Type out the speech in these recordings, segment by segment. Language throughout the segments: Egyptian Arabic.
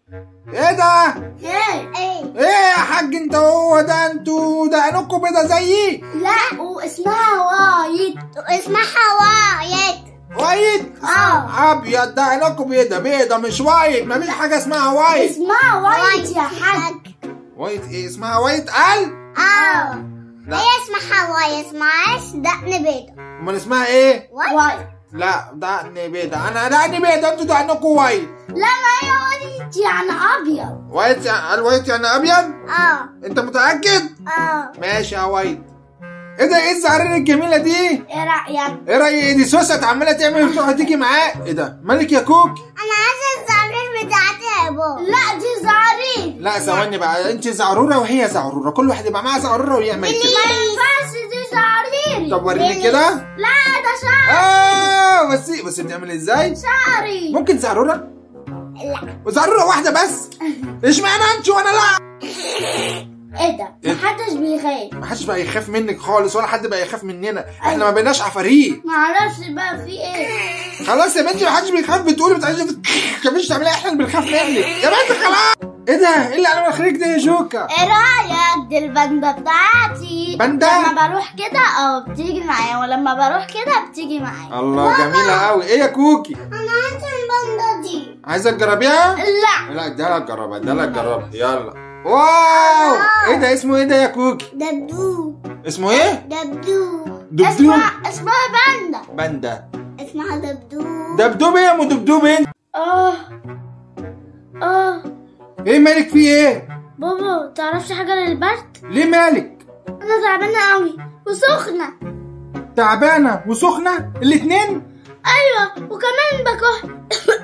ايه ده ايه ايه ايه يا حاج انت هو ده انتوا ده عينكم بيضه زيي لا واسمها وايت اسمها وايت وايت اه ابيض ده عينكم بيضه بيضه مش وايت ما فيش حاجه اسمها وايت اسمها وايت يا حاج وايت ايه اسمها وايت قال اه لا. هي اسمها وايت اسمهاش دقن بيضة امال اسمها ايه وايت لا دقن بيضه انا دقن بيضه انتوا دقنكم وايت لا ما هي وايت يعني ابيض وايت يعني الوايت يعني ابيض اه انت متاكد اه ماشي يا وايت ايه ده ايه الزعرير الجميله دي ايه رايك ايه رايك دي سوسه عماله تعمل بتروح تيجي معاه ايه ده مالك يا كوك انا عايزه الزعرير بتاعتي يا بابا لا دي زعرير لا ثواني بقى انت زعروره وهي زعروره كل واحد يبقى معاه زعروره ويعمل كده ما ينفعش دي زعرير طب وريني كده لا ده شعر اه بس بس بتعمل ازاي شعري ممكن زعروره لا وزعروره واحده بس اشمعنى انت وانا لا ايه ده محدش بيخاف محدش بقى يخاف منك خالص ولا حد بقى يخاف مننا احنا ما بقيناش عفاريت معرفش بقى في ايه خلاص يا بنتي محدش بيخاف بتقولي بتعيشي كمش تعملي احنا اللي بنخاف منك يا بنتي خلاص ايه ده ايه اللي على مناخيرك ده يا جوكا ايه رايك دي الباندا بتاعتي باندا؟ لما بروح كده اه بتيجي معايا ولما بروح كده بتيجي معايا الله جميله قوي ايه يا كوكي انا عايزه الباندا دي عايزه تجربيها لا لا اديها لك جربها اديها لك جربها يلا واو ايه ده اسمه ايه ده يا كوكي دبدوب اسمه ايه دبدوب دبدوب؟ اسمها اسمها باندا باندا اسمها دبدوب دبدوب ايه يا ام دبدوب انت اه اه ايه مالك في ايه بابا تعرفش حاجه للبرد ليه مالك انا تعبانه قوي وسخنه تعبانه وسخنه الاتنين ايوه وكمان بكح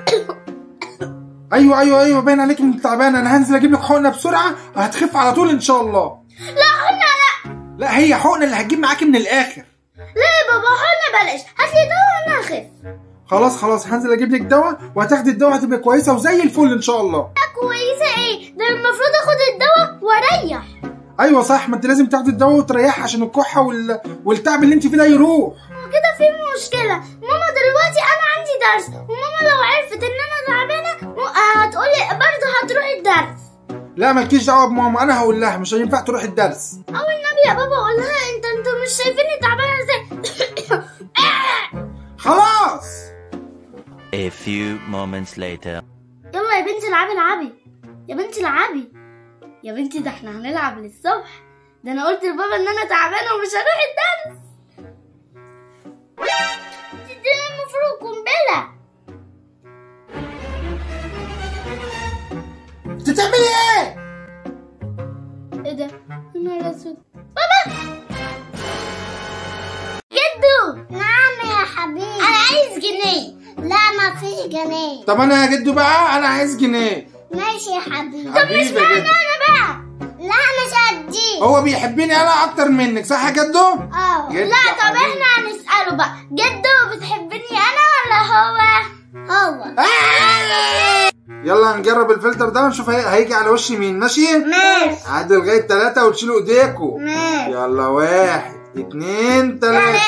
ايوه ايوه ايوه باين عليك انك تعبانه انا هنزل اجيب لك حقنه بسرعه هتخف على طول ان شاء الله لا قلنا لا لا هي حقنه اللي هتجيب معاكي من الاخر لا يا بابا قلنا بلاش هات لي دواء وانا اخف خلاص خلاص هنزل اجيب لك دواء وهتاخدي الدواء هتبقى كويسه وزي الفل ان شاء الله كويسه ايه ده المفروض اخد الدواء واريح ايوه صح ما انت لازم تاخدي الدواء وتريحي عشان الكحه وال... والتعب اللي انت فيه ده يروح كده في مشكله ماما دلوقتي انا عندي درس وماما لو عرفت ان انا تعبانه م- آه، هتقولي برضه هتروحي الدرس لا مالكيش دعوه بماما انا هقول لها مش هينفع تروح الدرس او النبي يا بابا قول لها انت انتوا مش شايفيني تعبانه ازاي خلاص A few moments later. يلا يا بنتي العبي العبي يا بنتي العبي يا بنتي ده احنا هنلعب للصبح ده انا قلت لبابا ان انا تعبانه ومش هروح الدرس تديني المفروض قنبله انت بتعملي ايه ايه ده يا نهار اسود بابا جدو نعم يا حبيبي انا عايز جنيه لا ما فيش جنيه طب انا يا جدو بقى انا عايز جنيه ماشي يا حبيبي حبيبي يا جدو انا بقى لا مش هديك هو بيحبني انا اكتر منك صح يا جدو اه جد لا طب حبيبي. احنا هنسأله بقى جدو بتحبني انا ولا هو هو يلا نجرب الفلتر ده ونشوف هي- هيجي على وش مين ماشي ماشي عد لغايه ثلاثة وتشيلوا ايديكوا ماشي يلا واحد اتنين تلاتة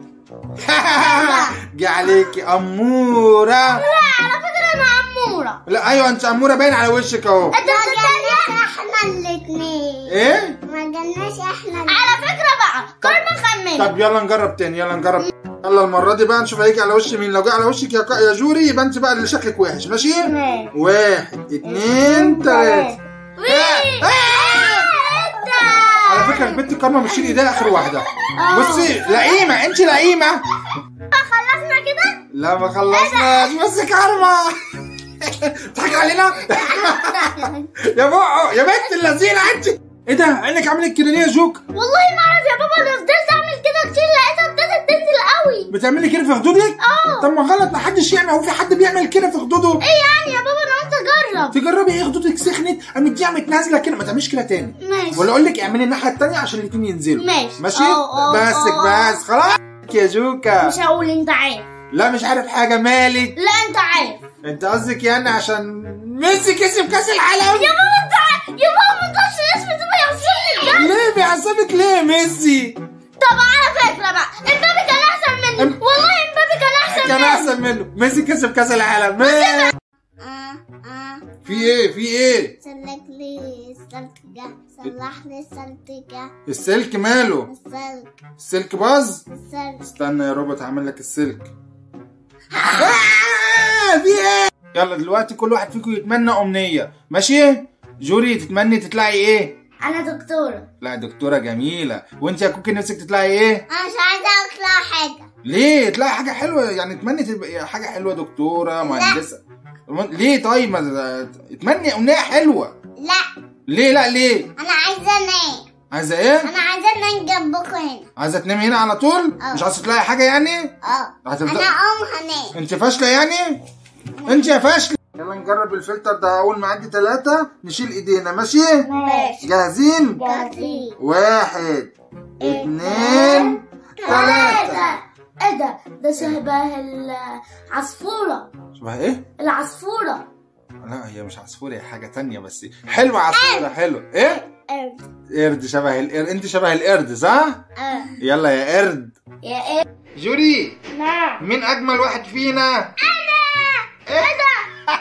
جه عليكي أمورة لا على فكرة انا عمورة لا أيوة أنت أمورة باين على وشك أهو انت بتتريق احنا الاتنين إيه؟ ما جالناش احنا على فكرة بقى كل نخمن طب يلا نجرب تاني يلا نجرب يلا المرة دي بقى نشوف هيجي على وش مين لو جه على وشك يا, ك- يا جوري يبقى أنت بقى اللي شكلك وحش ماشي؟ ماشي. واحد اتنين تلاتة وي انت على فكرة البنت كارما بتشيل ايديها آخر واحدة بصي لئيمة أنت لئيمة خلصنا كده لا ما خلصناش بس كارما بتضحك علينا يا بقى يا بنت اللذينة انت ايه ده عينك عملت كده ليه يا جوك والله ما اعرف يا بابا انا فضلت اعمل كده كتير لقيتها ابتدت تنزل قوي بتعملي كده في خدودك اه. طب ما غلط ما حدش يعمل هو في حد بيعمل كده في خدوده ايه يعني يا بابا انا قلت اجرب تجربي ايه خدودك سخنت قامت دي قامت نازله كده ما تعمليش كده تاني ماشي ولا اقول لك اعملي الناحيه التانيه عشان الاتنين ينزلوا ماشي. ماشي اه، اه، بس اه. بس خلاص يا جوكا مش هقول انت عارف لا مش عارف حاجه مالك لا انت عارف انت قصدك يعني عشان ميسي كسب كاس العالم يا بابا انت عارف يا بابا ما تقولش الاسم ده ما يحصلني بجد ليه بيعصبك ليه ميسي طب على فكره بقى امبابي كان احسن مني ام- والله امبابي كان احسن كان مني احسن منه ميسي كسب كاس العالم ميسي. في ايه في ايه سلك لي السلك صلح لي السلك السلك ماله السلك السلك باظ السلك استنى يا روبوت هعمل لك السلك آه، في ايه يلا دلوقتي كل واحد فيكم يتمنى امنيه ماشي جوري تتمني تطلعي ايه انا دكتورة لا دكتوره جميله وانت يا كوكي نفسك تطلعي ايه انا مش عايزة اطلع حاجة ليه تلاقي حاجه حلوه يعني تمني تبقى حاجه حلوه دكتوره مهندسه ليه طيب ما تمني امنيه حلوه لا ليه لا ليه انا عايزة انام عايزه ايه انا عايزة انام جنبكم هنا عايزه تنامي هنا على طول آه. مش عايزه تلاقي حاجه يعني اه هتبدأ- انا ام هنام انت فاشله يعني انت يا فاشله يلا نجرب الفلتر ده اول ما عندي ثلاثة نشيل ايدينا ماشي ماشي جاهزين جاهزين واحد اتنين تلاتة ايه ده ده شبه العصفورة شبه ايه العصفورة لا هي مش عصفورة هي حاجة تانية بس حلوة عصفورة حلوة ايه قرد قرد شبه القرد انت شبه القرد صح اه يلا يا قرد يا ايه جوري نعم مين اجمل واحد فينا انا ايه ده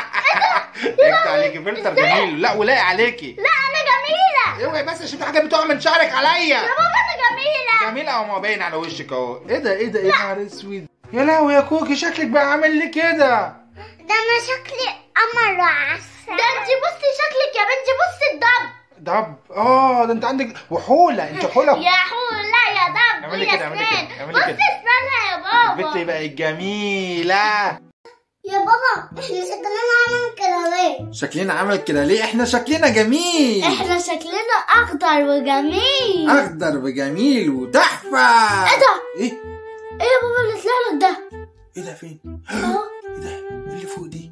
انت عليكي فلتر جميل لا ولاقي عليكي لا انا جميلة اوعي بس عشان في حاجه بتقع من شعرك عليا بابا انا جميلة جميلة او ما باين على وشك اهو ايه ده ايه ده ايه نهار اسود يا لهوي يا كوكي شكلك بقى عامل لي كده ده انا شكلي قمر عسل ده انت بصي شكلك يا بنتي بصي الضب دب اه ده انت عندك وحوله انت حوله يا حولة يا ضب اعملي يا كده، اعملي سنان. كده، اعملي بصي كده. اسنانها يا البت بابا بقت جميله يا بابا احنا شكلنا عامل كده ليه شكلنا عمل كده ليه احنا شكلنا جميل احنا شكلنا اخضر وجميل اخضر وجميل وتحفه ايه ده ايه ايه يا بابا اللي طلع لك ده ايه ده فين اهو ايه ده إيه اللي فوق دي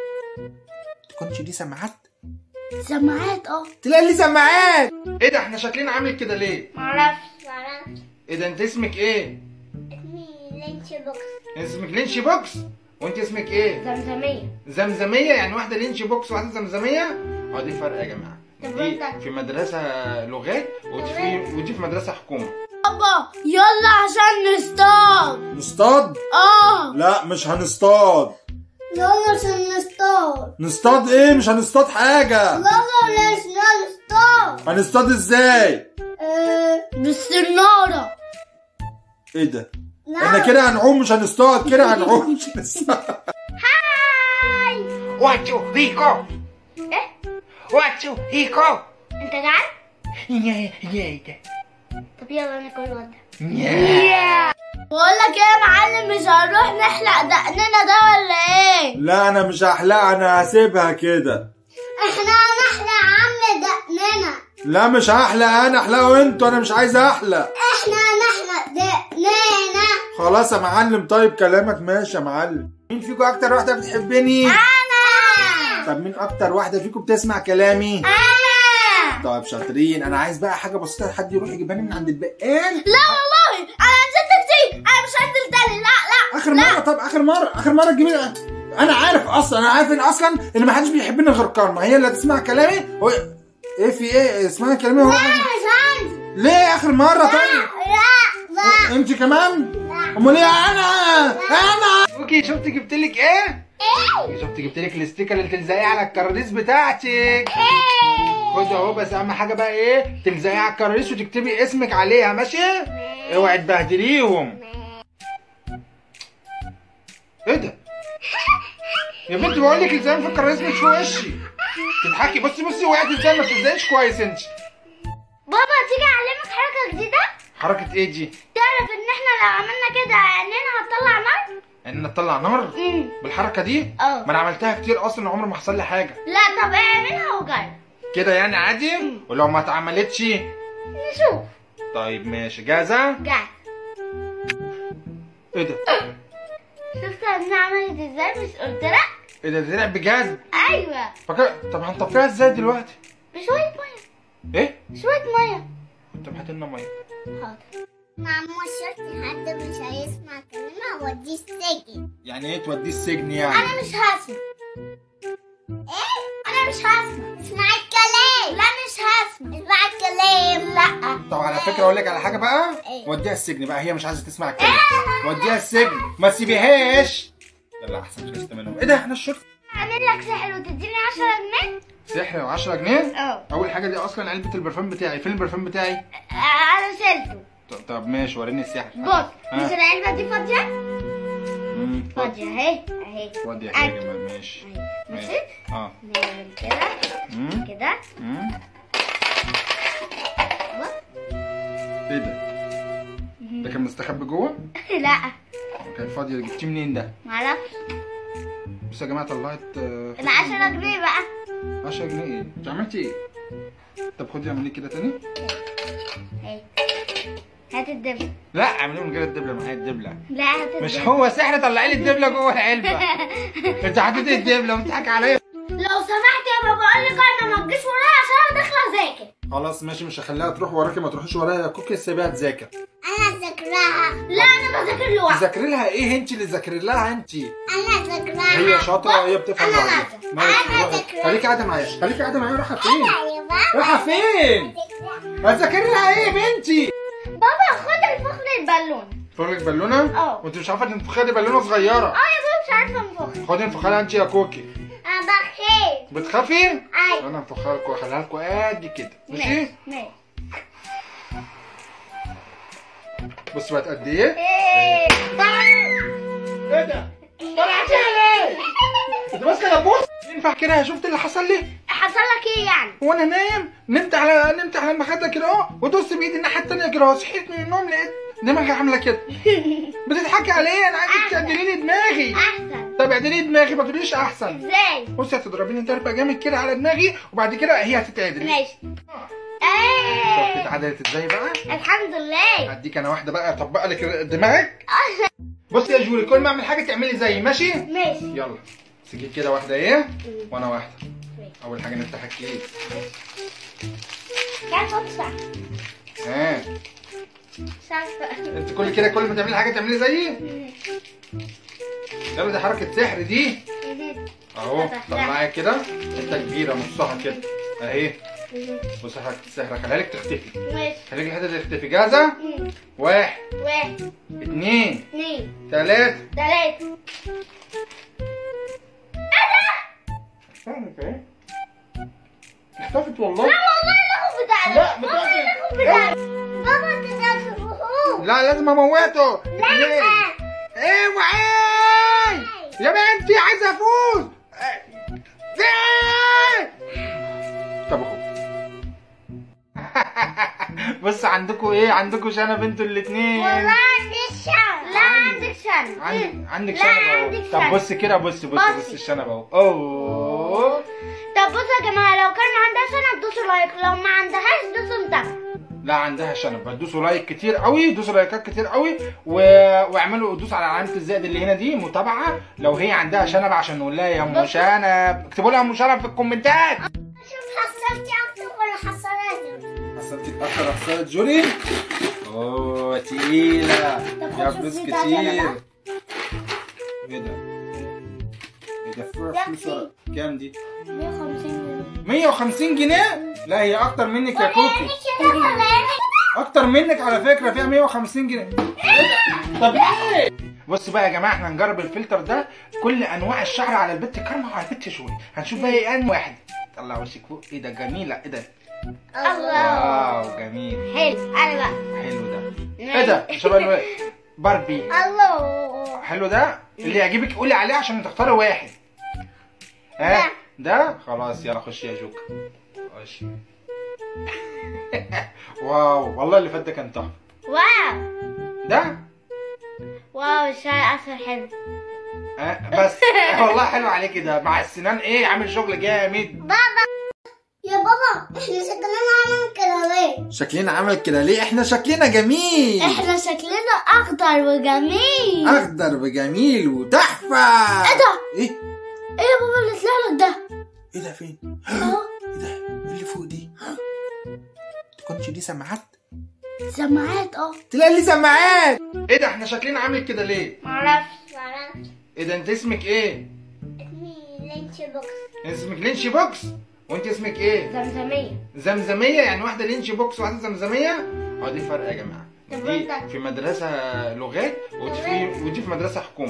تكونش دي سماعات سماعات اه تلاقي لي سماعات ايه ده احنا شكلنا عامل كده ليه معرفش معرفش ايه ده انت اسمك ايه اسمي لينش بوكس اسمك لينشي بوكس وانت اسمك ايه زمزمية زمزميه يعني واحده لينشي بوكس وواحده زمزميه اه دي فرق يا جماعه طب دي وانت؟ في مدرسه لغات ودي في ودي في مدرسه حكومه بابا يلا عشان نصطاد نصطاد اه لا مش هنصطاد يلا عشان نصطاد نصطاد ايه مش هنصطاد حاجه يلا ليش نصطاد هنصطاد ازاي آه، بالسنارة ايه ده احنا كده هنعوم مش هنصطاد كده هنعوم مش هنصطاد هاي واتشو هيكو ايه واتشو هيكو انت جعان؟ يا يا طب يلا ناكل وجبة يا بقول لك ايه يا معلم مش هنروح نحلق دقننا ده ولا ايه؟ لا انا مش هحلقها انا هسيبها كده احنا هنحلق يا عم دقننا لا مش هحلق انا احلقوا انتوا انا مش عايز احلق احنا هنحلق دقننا خلاص يا معلم طيب كلامك ماشي يا معلم مين فيكم اكتر واحده بتحبني انا طب مين اكتر واحده فيكم بتسمع كلامي انا طيب شاطرين انا عايز بقى حاجه بسيطه حد يروح يجيبها لي من عند البقال لا والله انا نزلت كتير انا مش هنزل تاني لا لا اخر مره طب اخر مره اخر مره تجيبي لي انا عارف اصلا انا عارف ان اصلا ان ما حدش بيحبني غير كارما هي اللي هتسمع كلامي هو ايه في ايه اسمها كلامي هو انا مش هنزل ليه اخر مره طيب لا لا انت كمان لا امال ايه انا انا اوكي شفت جبت لك ايه ايه شفت جبت لك الاستيكر اللي تلزقيه على الكراريس بتاعتك ايه خد اهو بس اهم حاجه بقى ايه تلزقيه على الكراريس وتكتبي اسمك عليها ماشي اوعي تبهدليهم ايه ده يا بنت بقول لك الزام في الكراريس مش في وشي تضحكي بصي بصي وقعت ازاي ما بتلزقيش كويس انت بابا تيجي اعلمك حركة جديدة حركه ايه دي تعرف ان احنا لو عملنا كده عينينا هتطلع نار ان نطلع نار امم بالحركه دي اه. ما انا عملتها كتير اصلا عمر ما حصل لي حاجه لا طب اعملها وجرب كده يعني عادي ولو ما اتعملتش نشوف طيب ماشي جاهزه جاي ايه ده شفت انا عملت ازاي مش قلت لك ايه ده ده طلع بجد ايوه فكر طب هنطفيها ازاي دلوقتي بشوية مية ايه شوية مية طب هات لنا ميه حاضر مع شرط حد مش هيسمع كلمة اوديه السجن يعني ايه توديه السجن يعني انا مش هسمع ايه انا مش هسمع اسمع الكلام لا مش هسمع اسمع الكلام لا طب على فكره اقول لك على حاجه بقى إيه؟ وديها السجن بقى هي مش عايزه تسمع الكلام وديها السجن ما تسيبيهاش يلا احسن مش عايزة منهم ايه ده احنا الشرطه اعمل لك سحر وتديني 10 جنيه سحر 10 جنيه اه اول حاجه دي اصلا علبه البرفان بتاعي فين البرفان بتاعي انا شلته طب, طب ماشي وريني السحر بص مش ها. العلبه دي فاضيه مم، اتفضل. فاضيه اهي اهي ودي يا أكل. جماعه ماشي أهي. ماشي ماشي اه نعمل كده مم، كده مم. بص. ايه ده ده كان مستخبي جوه لا كان فاضي جبتيه منين ده معرفش بصوا يا جماعه طلعت آه، انا 10 جنيه بقى 10 جنيه ايه انت عملتي ايه طب خدي اعملي كده تاني اهي هات الدبل لا اعملي من غير الدبله معايا الدبله لا هات الدبل مش هو سحر طلعي لي الدبله جوه العلبه انت حطيتي الدبله وبتضحك عليا لو سمحت يا بابا قول لك انا ما تجيش ورايا عشان انا داخله اذاكر خلاص ماشي مش هخليها تروح وراكي ما تروحيش ورايا يا كوكي سيبيها تذاكر انا ذاكراها لا انا بذاكر لوحدي تذاكري لها ايه انت اللي ذاكري لها انت انا ذاكراها هي شاطره هي بتفهم أنا لوحدها. نازلة. ماشي أنا روحي. ذاكرة. خليكي قاعده معايا خليكي قاعده معايا رايحه فين يا بابا رايحه فين هتذاكري لها ايه يا بنتي بابا خد الفخر البالون فرق بالونه اه. وانت مش عارفه تنفخيها دي بالونه صغيره اه يا بابا مش عارفه انفخ خدي انفخها انت يا كوكي انا بخير بتخافي ايوه انا انفخها لكم واخليها لكم قد كده ماشي ماشي بص بقت قد ايه ايه ايه ده طلعتيها ليه انت ماسكه دبوس ينفع كده شفت اللي حصل لي حصل لك ايه يعني وانا نايم نمت على نمت على المخده كده اهو ودوست بايدي الناحيه التانيه كده اهو صحيت من النوم لقيت دماغي عامله كده بتضحكي على ايه انا عايزك تعدلي لي دماغي احسن طب اعدلي لي دماغي ما تقوليش احسن ازاي بصي هتضربيني ضربه جامد كده على دماغي وبعد كده هي هتتعدل ماشي شفت ايه اتعدلت ازاي بقى الحمد لله هديك انا واحده بقى اطبق لك دماغك بصي يا جولي كل ما اعمل حاجه تعملي زيي ماشي ماشي يلا سجيب كده واحده ايه وانا واحده اول حاجه نفتح الكيس كان تدفع ها مش عارفه انت كل كده كل ما تعملي حاجه تعملي زيي يلا دي حركه سحر دي اهو طلعي كده حته كبيره نصها كده اهي بص حركه السحر خليها لك تختفي ماشي خليك الحته دي تختفي جاهزه واحد واحد اتنين اثنين تلاته ثلاثة اختفت اهي اختفت والله والله الاخو بتاعنا لا، والله بتاعتي. الاخو بتاعنا بابا انت تاكله لا لازم اموته ليه؟ اوعي يا بنتي عايز افوز إيه؟ طب اخو بص عندكم ايه عندكم شنب انتوا الاثنين والله عندي الشنب لا عندك شنب عندك عندك لا، شنب اهو عندك طب شنب. بص كده بص بص بصي. بص الشنب اهو اوه طب بصوا يا جماعة لو كان عندها شنب دوسوا لايك لو ما عندهاش دوسوا متابعة لا عندها شنب دوسوا لايك كتير قوي دوسوا لايكات كتير قوي و... واعملوا دوسوا على علامه الزائد اللي هنا دي متابعه لو هي عندها شنب عشان نقول لها يا ام شنب اكتبوا لها ام شنب في الكومنتات شوف حصلتي اكتر ولا حصلتي حصلتي اكتر حصلت جوري اوه تقيله طب يا خد فلوس فلوس بتاعتي أنا كتير بقى. ايه ده ايه ده فلوس ده فلوس كتير. كام دي 150 جنيه 150 جنيه لا هي اكتر منك يا كوكي كده ولا اكتر منك على فكره فيها 150 جنيه طب ليه بص بقى يا جماعه احنا هنجرب الفلتر ده كل انواع الشعر على البت كرمه وعلى البت شوي هنشوف بقى ايه انهي واحد طلع وشك فوق ايه ده جميله ايه ده الله واو جميل حلو انا بقى حلو ده ايه ده شبه الواد باربي الله حلو ده اللي يعجبك قولي عليه عشان تختاري واحد ها ده خلاص يلا خش يا جوكا خش واو والله اللي فات ده كان تحفه واو ده واو الشاي اصفر حلو آه بس والله حلو عليك ده مع السنان ايه عامل شغل جامد بابا يا بابا احنا شكلنا عامل كده ليه؟ شكلنا عمل كده ليه احنا شكلنا جميل احنا شكلنا اخضر وجميل اخضر وجميل وتحفه ايه ده؟ ايه ايه يا بابا اللي طلع لك ده؟ ايه ده فين اهو ايه ده إيه اللي فوق دي تكونش دي سماعات سماعات اه تلاقي لي سماعات ايه ده احنا شكلنا عامل كده ليه معرفش معرفش ايه ده انت اسمك ايه اسمي لينش بوكس اسمك لينشي بوكس وانت اسمك ايه زمزمية زمزميه يعني واحده لينشي بوكس وواحده زمزميه اه دي فرق يا جماعه طب دي وانت؟ في مدرسه لغات ودي في ودي في مدرسه حكومه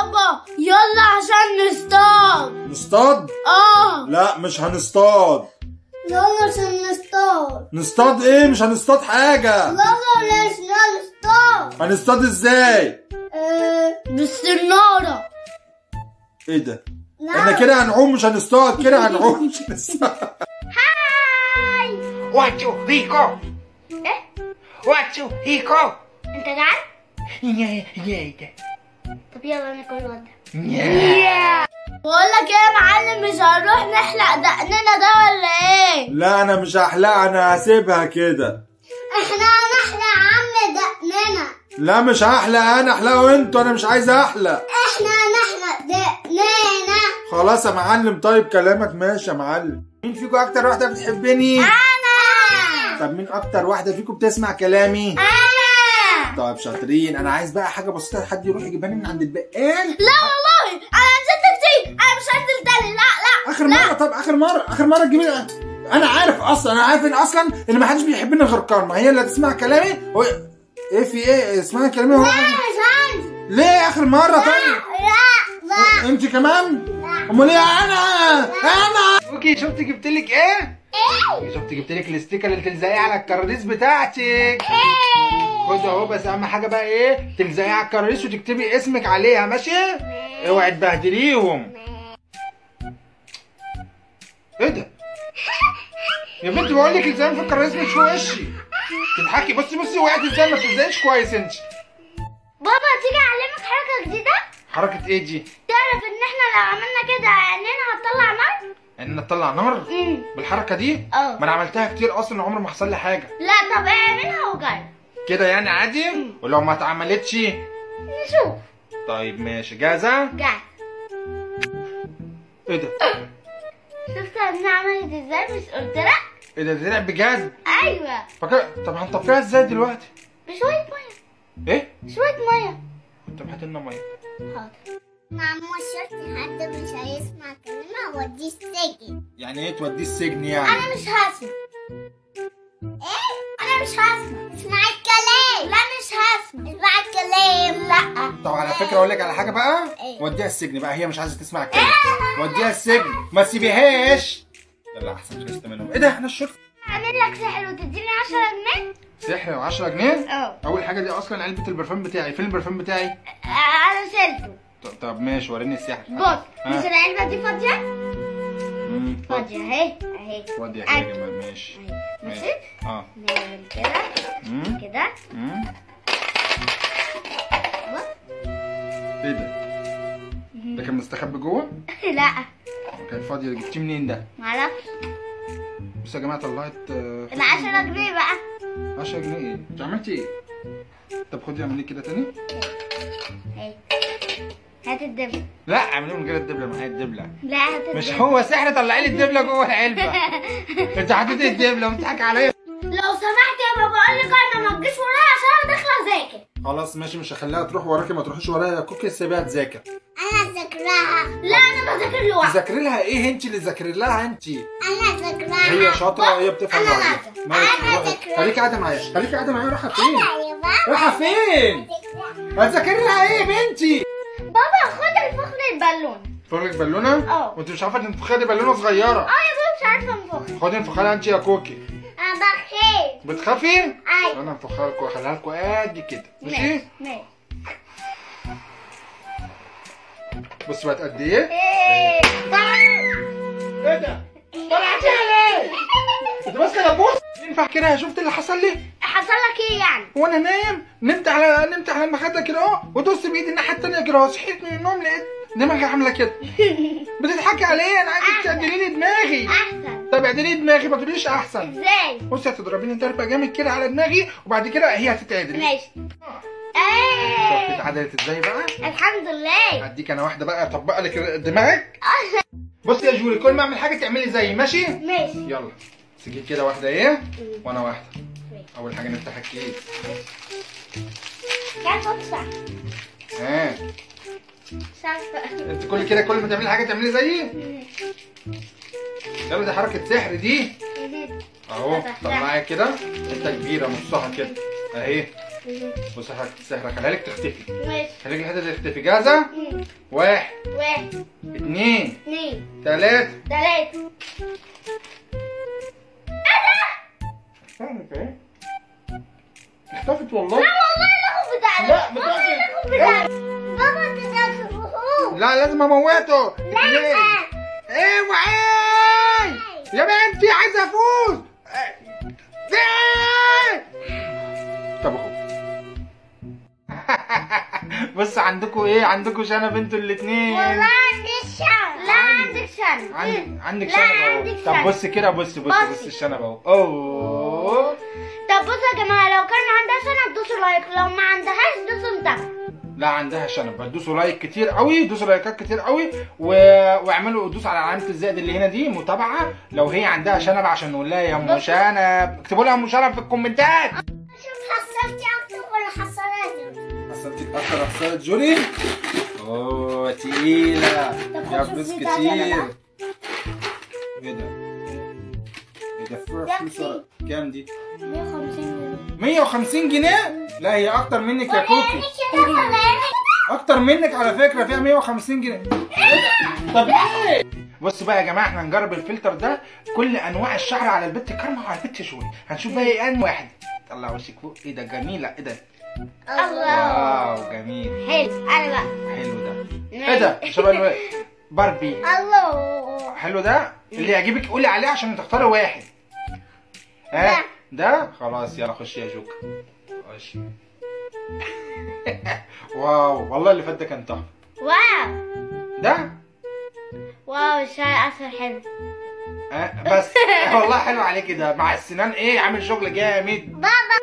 بابا يلا عشان نصطاد نصطاد اه لا مش هنصطاد يلا عشان نصطاد نصطاد ايه مش هنصطاد حاجة يلا ليش نصطاد هنصطاد ازاي بالسنارة ايه ده احنا كده هنعوم مش هنصطاد كده هنعوم مش هنصطاد هاي واتشو ريكو ايه واتشو ريكو انت جعان يا يا طب يلا ناكل وده يا بقول لك ايه يا معلم مش هنروح نحلق دقننا ده ولا ايه لا انا مش هحلقها انا هسيبها كده احنا هنحلق عم دقننا لا مش هحلق انا احلقوا انتوا انا مش عايز احلق احنا هنحلق دقننا خلاص يا معلم طيب كلامك ماشي يا معلم مين فيكم اكتر واحده بتحبني انا طب مين اكتر واحده فيكم بتسمع كلامي انا طيب شاطرين انا عايز بقى حاجه بسيطه حد يروح يجيبها لي من عند البقال لا والله انا نزلت كتير انا مش هنزل تاني لا لا اخر مره طب اخر مره اخر مره تجيبي لي انا عارف اصلا انا عارف ان اصلا ان ما حدش بيحبني غير كارما هي اللي هتسمع كلامي هو ايه في ايه اسمها كلامي هو مش هنزل ليه اخر مره طيب لا لا انت كمان امال ايه انا انا اوكي شفت جبت لك ايه ايه شفت جبت لك الاستيكر اللي تلزقيه على الكراريس بتاعتك ايه خد اهو بس اهم حاجه بقى ايه تلزقيها على الكراريس وتكتبي اسمك عليها ماشي اوعي تبهدليهم ايه ده يا بنتي بقول لك الزام في الكراريس مش في وشي تضحكي بصي بصي وقعت ازاي ما بتلزقيش كويس انت بابا تيجي اعلمك حركه جديده حركه ايه دي تعرف ان احنا لو عملنا كده عينينا هتطلع نار ان نطلع نار امم بالحركه دي اه. ما انا عملتها كتير اصلا عمر ما حصل لي حاجه لا طب اعملها وجرب كده يعني عادي ولو ما اتعملتش نشوف طيب ماشي جاهزه جاهز ايه ده شفت انا عملت ازاي مش قلت لك ايه ده طلع بجد ايوه فكر طب هنطفيها ازاي دلوقتي بشويه ميه ايه شويه ميه طب هات لنا ميه حاضر ماما شفت حد مش هيسمع كلامي اوديه السجن يعني ايه توديه السجن يعني انا مش هسمع ايه انا مش هسمع اسمعي الكلام لا مش هسمع اسمعي الكلام لا طب على فكره اقول لك على حاجه بقى إيه؟ وديها السجن بقى هي مش عايزه تسمع الكلام وديها السجن ما تسيبيهاش يلا احسن خلصت منهم ايه ده احنا الشرطه اعمل لك سحر وتديني 10 جنيه سحر 10 جنيه اه اول حاجه دي اصلا علبه البرفان بتاعي فين البرفان بتاعي انا شلته طب, طب ماشي وريني السحر بص ها. مش العلبه دي فاضيه مم، اتفضل. فاضيه اهي اهي ودي يا حاجه ماشي اهي ماشي ماشي اه نعمل كده مم. كده مم. بص. ايه ده ده كان مستخبي جوه لا كان فاضي جبتيه منين ده معرفش بصوا يا جماعه طلعت آه، ال 10 جنيه بقى 10 جنيه ايه انت عملتي ايه طب خدي اعملي كده تاني اهي هات الدبل لا اعملي من غير الدبله معايا الدبله لا هات الدبل مش هو سحر طلعي لي الدبله جوه العلبه انت حطيتي الدبله وبتضحك عليا لو سمحت يا بابا اقول لك انا ما تجيش ورايا عشان انا داخله اذاكر خلاص ماشي مش هخليها تروح وراكي ما تروحيش ورايا يا كوكي سيبيها تذاكر انا اذاكرها لا انا بذاكر لوحدي تذاكري لها ايه انت اللي ذاكري لها انت انا اذاكرها هي شاطره هي بتفهم أنا لوحدها نازلة. ماشي أنا روحي. ذاكرة. خليكي قاعده معايا خليكي قاعده معايا رايحه فين بابا رايحه فين هتذاكري لها ايه يا بنتي بابا خد الفخر البالون فرق بالونه اه. وانت مش عارفه ان تنفخها دي بالونه صغيره اه يا بابا مش عارفه انفخ خدي انفخها انت يا كوكي انا بخير بتخافي ايوه انا انفخها لكم واخليها لكم قد كده ماشي ماشي ماشي بص بقت قد ايه ايه ايه ده طلعتيها ليه انت ماسكه دبوس ينفع كده شفت اللي حصل لي حصل لك ايه يعني وانا نايم نمت على نمت على المخده كده اهو ودوست بايدي الناحيه التانيه كده اهو صحيت من النوم لقيت دماغي عامله كده بتضحكي عليا انا عايزك تعدلي لي دماغي احسن طب اعدلي لي دماغي ما تقوليش احسن ازاي بصي هتضربيني ضربه جامد كده على دماغي وبعد كده هي هتتعدل ماشي شفت ايه اتعدلت ازاي بقى الحمد لله هديك انا واحده بقى اطبق لك دماغك بصي يا جولي كل ما اعمل حاجه تعملي زيي ماشي ماشي يلا تجيب كده واحده ايه وانا واحده اول حاجه نفتح الكيس كان تدفع ها مش عارفه انت كل كده كل ما تعملي حاجه تعملي زيي يلا دي حركه سحر دي اهو طلعي كده حته كبيره نصها كده اهي بص هسهلك خليها لك تختفي ماشي خليك الحته دي تختفي جاهزه مم. واحد واحد اتنين اتنين تلاته تلاتة اختفت ايه اختفت والله والله الاخو بتاعنا لا، والله بتاعتي. الاخو بتاعنا بابا انت تاخده لا لازم اموته اتنين. اوعي يا بنتي عايز افوز إيه؟ طب اهو بص عندكم ايه عندكم شنب انتوا الاثنين والله عندي الشنب لا عندك شنب عندك عندك لا، شنب اهو عندك طب شنب. بص كده بص بص بص بصي. الشنب اهو اوه طب بصوا يا جماعه لو كان عندها شنب دوسوا لايك لو ما عندهاش دوسوا متابعه لا عندها شنب دوسوا لايك كتير قوي دوسوا لايكات كتير قوي و... واعملوا دوسوا على علامه الزائد اللي هنا دي متابعه لو هي عندها شنب عشان نقول لها يا ام شنب اكتبوا لها ام شنب في الكومنتات شوف حصلتي اكتر ولا حصلتي حصلتي اكتر حصلت جولي اوه تقيله طب يا خد فلوس شوف دي بتاعتي أنا كتير بقى. ايه ده ايه ده فلوس ده فلوس كتير. كام دي 150 جنيه 150 جنيه لا هي اكتر منك يا كوكي كده ولا اكتر منك على فكره فيها 150 جنيه طب ليه بص بقى يا جماعه احنا هنجرب الفلتر ده كل انواع الشعر على البت كارما وعلى البت شوي هنشوف بقى ايه انهي واحد طلع وشك فوق ايه ده جميله ايه ده الله واو جميل حلو انا بقى حلو ده ايه ده شبه الو- باربي الله حلو ده اللي يعجبك قولي عليه عشان تختاري واحد ها ده خلاص يلا خش يا جوكا خش واو والله اللي فات ده كان تحفه واو ده واو الشاي اصفر حلو آه بس والله حلو عليك ده مع السنان ايه عامل شغل جامد بابا